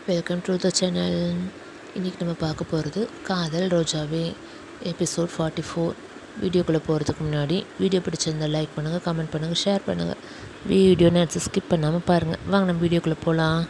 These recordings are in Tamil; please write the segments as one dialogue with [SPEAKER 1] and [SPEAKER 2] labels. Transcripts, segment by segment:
[SPEAKER 1] வெல்கம் டு த சேனல் இன்றைக்கி நம்ம பார்க்க போகிறது காதல் ரோஜாவே எபிசோட் ஃபார்ட்டி ஃபோர் வீடியோக்குள்ளே போகிறதுக்கு முன்னாடி வீடியோ பிடிச்சிருந்தா லைக் பண்ணுங்கள் கமெண்ட் பண்ணுங்கள் ஷேர் பண்ணுங்கள் வீடியோ நேரத்தை ஸ்கிப் பண்ணாமல் பாருங்கள் வாங்க நம்ம வீடியோக்குள்ளே போகலாம்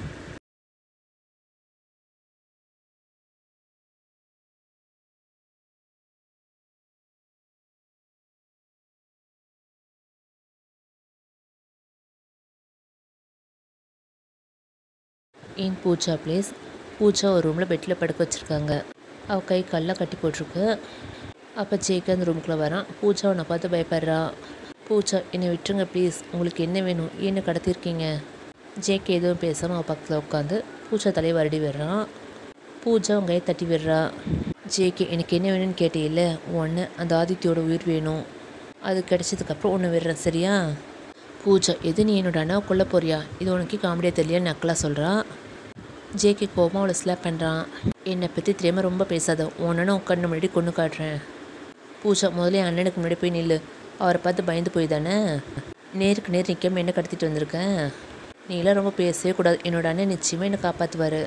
[SPEAKER 1] இன் பூஜா ப்ளேஸ் பூஜா ஒரு ரூமில் பெட்டில் படுக்க வச்சுருக்காங்க அவள் கை கல்லாம் கட்டி போட்டிருக்கு அப்போ ஜேக்கு அந்த ரூமுக்குள்ளே வரான் பூஜா அவனை பார்த்து பயப்படுறா பூஜா என்னை விட்டுருங்க ப்ளீஸ் உங்களுக்கு என்ன வேணும் என்ன கடத்திருக்கீங்க ஜேக்கு எதுவும் பேசாமல் அவள் பக்கத்தில் உட்காந்து பூஜா தலையை வருடி விடுறான் பூஜா அவங்க கையை தட்டி விடுறா ஜேக்கு எனக்கு என்ன வேணும்னு கேட்டே ஒன்று அந்த ஆதித்யோட உயிர் வேணும் அது கிடைச்சதுக்கப்புறம் ஒன்று விடுறேன் சரியா பூஜா எது நீ என்னோட அண்ணாவை கொல்ல போறியா இது உனக்கு காமெடியாக தெரியல நக்கலாக சொல்கிறான் ஜேகே கோபமாக அவளை ஸ்லாப் பண்ணுறான் என்னை பற்றி தெரியாமல் ரொம்ப பேசாத உன்னனும் உட்காந்து முன்னாடி கொண்டு காட்டுறேன் பூஜா முதல்ல என் அண்ணனுக்கு முன்னாடி போய் நில்லு அவரை பார்த்து பயந்து போய் தானே நேருக்கு நேர் நிற்காம என்ன கடத்திட்டு வந்திருக்கேன் நீலாம் ரொம்ப பேசவே கூடாது என்னோட அண்ணன் நிச்சயமாக என்னை காப்பாற்றுவார்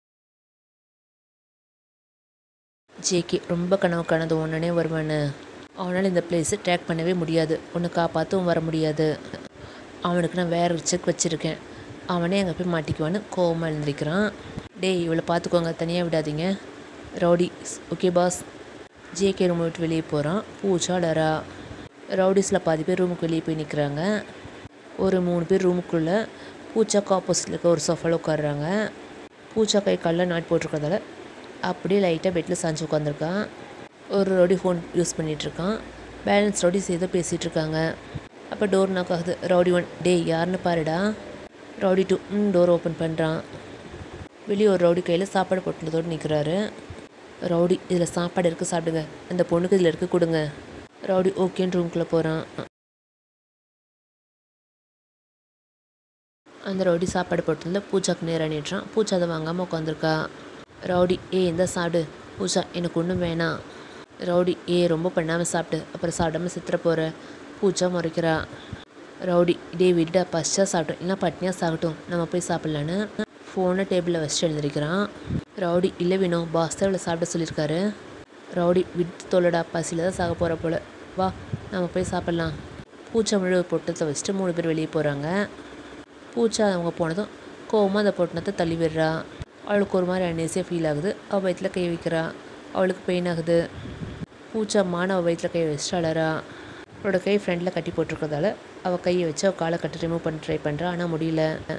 [SPEAKER 1] ஜேகே ரொம்ப கனவு காணது உடனே வருவானு அவனால் இந்த பிளேஸை ட்ராக் பண்ணவே முடியாது உன்னை காப்பாற்றவும் வர முடியாது அவனுக்கு நான் வேறு செக் வச்சுருக்கேன் அவனே அங்கே போய் மாட்டிக்குவான்னு கோவமாக எழுந்திருக்கிறான் டேய் இவளை பார்த்துக்கோங்க தனியாக விடாதீங்க ரவுடி ஓகே பாஸ் ஜேகே ரூமை விட்டு வெளியே போகிறான் பூச்சா டரா ரவுடிஸில் பாதி பேர் ரூமுக்கு வெளியே போய் நிற்கிறாங்க ஒரு மூணு பேர் ரூமுக்குள்ளே பூச்சாக்கு ஆப்போசிட்டில் இருக்க ஒரு சோஃபாவில் உட்காடுறாங்க பூச்சா கை கல்ல நாட் போட்டிருக்கிறதால அப்படியே லைட்டாக பெட்டில் சாஞ்சு உட்காந்துருக்கான் ஒரு ரவுடி ஃபோன் யூஸ் பண்ணிகிட்ருக்கான் பேலன்ஸ் ரவுடிஸ் ஏதோ பேசிகிட்டு இருக்காங்க அப்போ டோர் நாக் ஆகுது ரவுடி ஒன் டேய் யாருன்னு பாருடா rowdy two hmm door open பண்ணுறான் வெளியே ஒரு ரவுடி கையில் சாப்பாடு போட்டுனதோடு நிற்கிறாரு ரவுடி இதில் சாப்பாடு இருக்குது சாப்பிடுங்க அந்த பொண்ணுக்கு இதில் இருக்க கொடுங்க ரவுடி ஓகேன்னு ரூம்குள்ளே போகிறான் அந்த ரவுடி சாப்பாடு போட்டிருந்த பூஜாக்கு நேராக நீட்டுறான் பூஜா அதை வாங்காமல் உட்காந்துருக்கா ரவுடி ஏ இந்த சாப்பிடு பூஜா எனக்கு ஒன்றும் வேணாம் ரவுடி ஏ ரொம்ப பண்ணாமல் சாப்பிட்டு அப்புறம் சாப்பிடாம சித்திர போகிற பூஜா முறைக்கிறா ரவுடி டே விட்டா பச்சா சாப்பிட்டோம் இல்லை பட்னியாக சாகட்டும் நம்ம போய் சாப்பிட்லான்னு ஃபோனை டேபிளில் வச்சுட்டு எழுந்திருக்கிறான் ரவுடி இல்லை வேணும் பாஸ் தான் இவ்வளோ சாப்பிட சொல்லியிருக்காரு ரவுடி விட்டு தொல்லடா பசியில் தான் சாக போகிற போல் வா நம்ம போய் சாப்பிட்லாம் பூச்சா முழு பொட்டத்தை வச்சுட்டு மூணு பேர் வெளியே போகிறாங்க பூச்சா அவங்க போனதும் கோவமாக அந்த பொட்டணத்தை தள்ளி விடுறா அவளுக்கு ஒரு மாதிரி அன்னேசியாக ஃபீல் ஆகுது அவள் வயிற்றில் கை வைக்கிறா அவளுக்கு பெயின் ஆகுது பூச்சா மான அவள் வயிற்றில் கை வச்சுட்டு அழறா அவளோட கை ஃப்ரெண்டில் கட்டி போட்டிருக்கிறதால அவள் கையை வச்சு அவள் காலை கட்டி ரிமூவ் பண்ண ட்ரை பண்ணுறா ஆனால் முடியல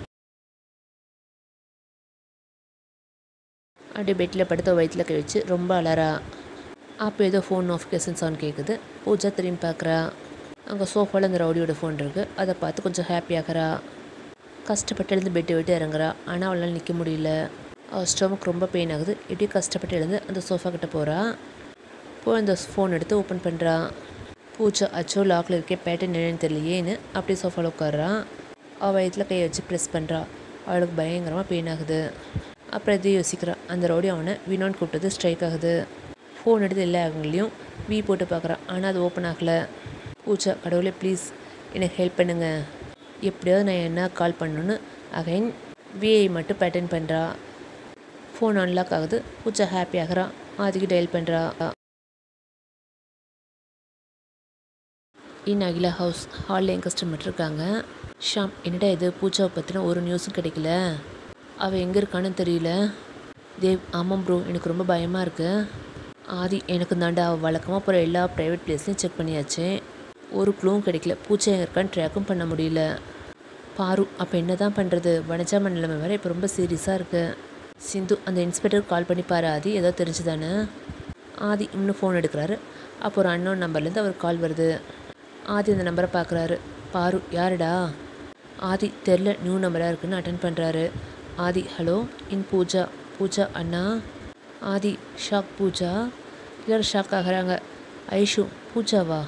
[SPEAKER 1] அப்படியே பெட்டில் படுத்து அவள் வயிற்றில் கை வச்சு ரொம்ப அலறா அப்போ ஏதோ ஃபோன் நோட்டிஃபிகேஷன் சவுண்ட் கேட்குது பூஜா திரும்பி பார்க்குறா அங்கே சோஃபாவில் அந்த ரவுடியோட ஃபோன் இருக்குது அதை பார்த்து கொஞ்சம் ஹாப்பியாகிறா கஷ்டப்பட்டு எழுந்து பெட்டை விட்டு இறங்குறா ஆனால் அவளால் நிற்க முடியல அவள் ஸ்டொமக் ரொம்ப பெயின் ஆகுது எப்படியும் கஷ்டப்பட்டு எழுந்து அந்த சோஃபா கிட்ட போகிறா போய் அந்த ஃபோன் எடுத்து ஓப்பன் பண்ணுறா பூச்சா அச்சோ லாக்கில் இருக்கே பேட்டர்ன் என்னன்னு தெரியலையேன்னு அப்படியே சோஃபாவில் உட்காடுறான் அவள் வயிற்றில் கையை வச்சு ப்ரெஸ் பண்ணுறா அவளுக்கு பயங்கரமாக பெயின் ஆகுது அப்புறம் எதையும் யோசிக்கிறா அந்த ரவுடி அவனை வினோன்னு கூப்பிட்டது ஸ்ட்ரைக் ஆகுது ஃபோன் எடுத்து எல்லா ஆங்கிலையும் வி போட்டு பார்க்குறான் ஆனால் அது ஓப்பன் ஆகலை பூச்சா கடவுளே ப்ளீஸ் எனக்கு ஹெல்ப் பண்ணுங்க எப்படியாவது நான் என்ன கால் பண்ணணுன்னு அகைன் விஐ மட்டும் பேட்டர்ன் பண்ணுறா ஃபோன் அன்லாக் ஆகுது பூச்சா ஹாப்பி ஆகிறா அதுக்கு டயல் பண்ணுறா இன் அகிலா ஹவுஸ் ஹாலில் என் கஸ்டமர் இருக்காங்க ஷாம் என்னடா இது பூஜாவை பற்றின ஒரு நியூஸும் கிடைக்கல அவள் எங்கே இருக்கான்னு தெரியல தேவ் ஆமாம் ப்ரோ எனக்கு ரொம்ப பயமாக இருக்குது ஆதி எனக்கு தாண்டா அவள் வழக்கமாக போகிற எல்லா ப்ரைவேட் பிளேஸ்லையும் செக் பண்ணியாச்சு ஒரு க்ளூவும் கிடைக்கல பூச்சை எங்கே இருக்கான்னு ட்ராக்கும் பண்ண முடியல பாரு அப்போ என்ன தான் பண்ணுறது வனஜாம நிலைமை வேறு இப்போ ரொம்ப சீரியஸாக இருக்குது சிந்து அந்த இன்ஸ்பெக்டருக்கு கால் பண்ணி பாரு ஆதி ஏதோ தெரிஞ்சுதானே ஆதி இன்னும் ஃபோன் எடுக்கிறாரு அப்போ ஒரு அன்னோன் நம்பர்லேருந்து அவர் கால் வருது ஆதி அந்த நம்பரை பார்க்குறாரு பாரு யாருடா ஆதி தெரில நியூ நம்பராக இருக்குன்னு அட்டன் பண்ணுறாரு ஆதி ஹலோ இன் பூஜா பூஜா அண்ணா ஆதி ஷாக் பூஜா எல்லோரும் ஷாக் ஆகிறாங்க ஐஷு பூஜாவா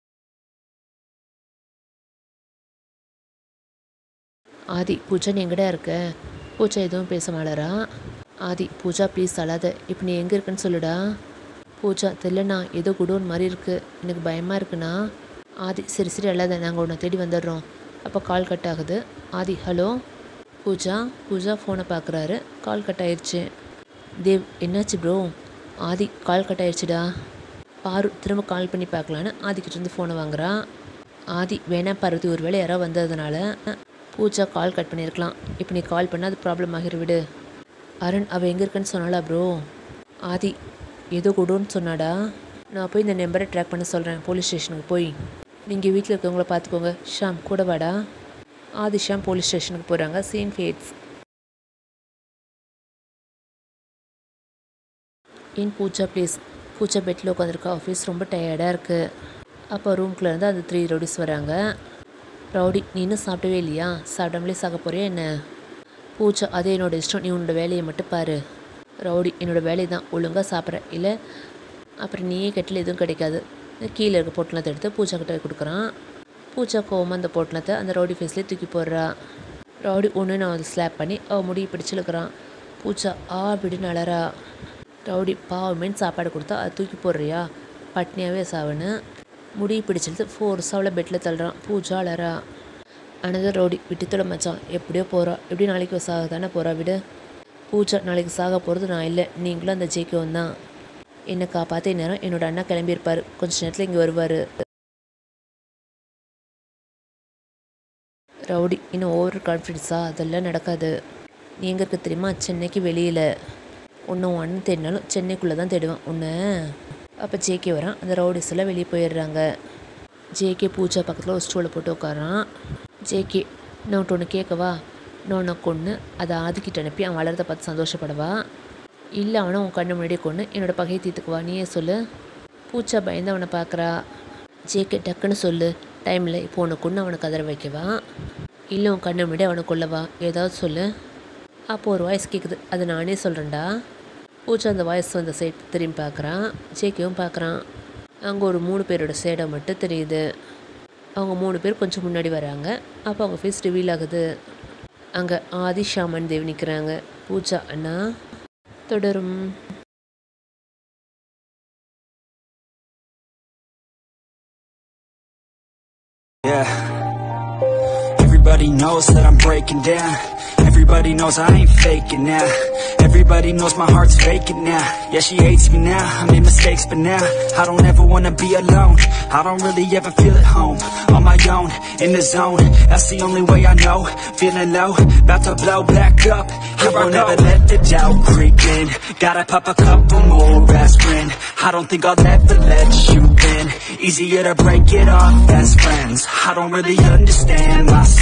[SPEAKER 1] ஆதி பூஜா நீ எங்கடா இருக்க பூஜா எதுவும் பேச மாட்டாரா ஆதி பூஜா ப்ளீஸ் அழாத இப்போ நீ எங்கே இருக்குன்னு சொல்லுடா பூஜா தெரியலண்ணா ஏதோ குடோன் மாதிரி இருக்குது எனக்கு பயமாக இருக்குண்ணா ஆதி சரி சரி அழாத நாங்கள் உன்னை தேடி வந்துடுறோம் அப்போ கால் கட் ஆகுது ஆதி ஹலோ பூஜா பூஜா ஃபோனை பார்க்குறாரு கால் கட் ஆயிடுச்சு தேவ் என்னாச்சு ப்ரோ ஆதி கால் கட் ஆயிடுச்சுடா பாரு திரும்ப கால் பண்ணி பார்க்கலான்னு ஆதிக்கிட்ட இருந்து ஃபோனை வாங்குறான் ஆதி வேணா பார்வதி ஒரு வேளை யாரோ வந்ததுனால பூஜா கால் கட் பண்ணியிருக்கலாம் இப்போ நீ கால் பண்ணால் அது ப்ராப்ளம் ஆகிரு விடு அருண் அவள் எங்கே இருக்குன்னு சொன்னாளா ப்ரோ ஆதி ஏதோ கொடுன்னு சொன்னாடா நான் போய் இந்த நம்பரை ட்ராக் பண்ண சொல்கிறேன் போலீஸ் ஸ்டேஷனுக்கு போய் நீங்கள் வீட்டில் இருக்கவங்கள பார்த்துக்கோங்க ஷாம் கூட வாடா ஆதி ஷாம் போலீஸ் ஸ்டேஷனுக்கு போகிறாங்க scene fades in Pooja please Pooja பெட்டில் உட்காந்துருக்கா ஆஃபீஸ் ரொம்ப டயர்டாக இருக்குது அப்போ ரூம்குள்ளே இருந்து அந்த த்ரீ ரவுடிஸ் வராங்க ரவுடி நீ இன்னும் சாப்பிட்டவே இல்லையா சாப்பிடாமலே சாக போறியா என்ன பூஜா அது என்னோட இஷ்டம் நீ உன்னோட வேலையை மட்டும் பாரு ரவுடி என்னோட வேலை தான் ஒழுங்காக சாப்பிட்ற இல்லை அப்புறம் நீயே கட்டில் எதுவும் கிடைக்காது கீழே இருக்க பொட்டலத்தை எடுத்து பூஜா கிட்ட கொடுக்குறான் பூஜா கோவமாக அந்த பொட்டலத்தை அந்த ரவுடி ஃபேஸ்லேயே தூக்கி போடுறா ரவுடி ஒன்று நான் வந்து ஸ்லாப் பண்ணி அவள் முடியை பிடிச்சிருக்கிறான் பூஜா ஆ அப்படின்னு அலறா ரவுடி பாவமேன்னு சாப்பாடு கொடுத்தா அதை தூக்கி போடுறியா பட்னியாகவே சாவுன்னு முடி பிடிச்சிட்டு ஃபோர்ஸ் அவளை பெட்டில் தள்ளுறான் பூஜா அலறா அனதர் ரவுடி விட்டுத்தோட மச்சான் எப்படியோ போகிறா எப்படி நாளைக்கு சாக தானே போகிறா விடு பூஜா நாளைக்கு சாக போகிறது நான் இல்லை நீங்களும் அந்த ஜெயிக்கவும் தான் என்னை காப்பாற்ற நேரம் என்னோட அண்ணா கிளம்பியிருப்பார் கொஞ்ச நேரத்தில் இங்கே வருவார் ரவுடி இன்னும் ஓவர் கான்ஃபிடென்ஸா அதெல்லாம் நடக்காது நீ எங்கே இருக்க தெரியுமா சென்னைக்கு வெளியில் உன்னை உன் அண்ணன் தேடினாலும் சென்னைக்குள்ளே தான் தேடுவான் உன்னை அப்போ ஜேகே வரான் அந்த ரவுடிஸ் எல்லாம் வெளியே போயிடுறாங்க ஜேகே பூஜா பக்கத்தில் ஒரு ஸ்டூலை போட்டு உட்காரான் ஜேகே நான் உன்ட்ட ஒன்று கேட்கவா நான் உன்னை கொன்று அதை ஆதிக்கிட்ட அனுப்பி அவன் வளரதை பார்த்து சந்தோஷப்படவா இல்லை அவனை உன் கண்ணு முன்னாடியே கொண்டு என்னோட பகையை தீர்த்துக்குவா நீயே சொல்லு பூச்சா பயந்து அவனை பார்க்குறா ஜேகே டக்குன்னு சொல்லு டைமில் இப்போ உன்னை கொண்டு அவனை கதற வைக்கவா இல்லை உன் கண்ணு முன்னாடி அவனை கொல்லவா ஏதாவது சொல்லு அப்போ ஒரு வாய்ஸ் கேட்குது அது நானே சொல்கிறேன்டா பூச்சா அந்த வாய்ஸ் வந்த சைட் திரும்பி பார்க்குறான் ஜேகேவும் பார்க்குறான் அங்கே ஒரு மூணு பேரோட சேடை மட்டும் தெரியுது அவங்க மூணு பேர் கொஞ்சம் முன்னாடி வராங்க அப்போ அவங்க ஃபேஸ் ரிவீல் ஆகுது அங்கே ஆதி ஷாமன் தேவி நிற்கிறாங்க பூஜா அண்ணா தொடரும்
[SPEAKER 2] Yeah. Everybody knows that I'm breaking down. Everybody knows I ain't faking now. Everybody knows my heart's vacant now. Yeah, she hates me now. I made mistakes, but now I don't ever wanna be alone. I don't really ever feel at home. On my own, in the zone. That's the only way I know. Feeling low, about to blow back up. I won't ever let the doubt creep in. Gotta pop a couple more aspirin. I don't think I'll ever let you in. Easier to break it off best friends. I don't really understand myself.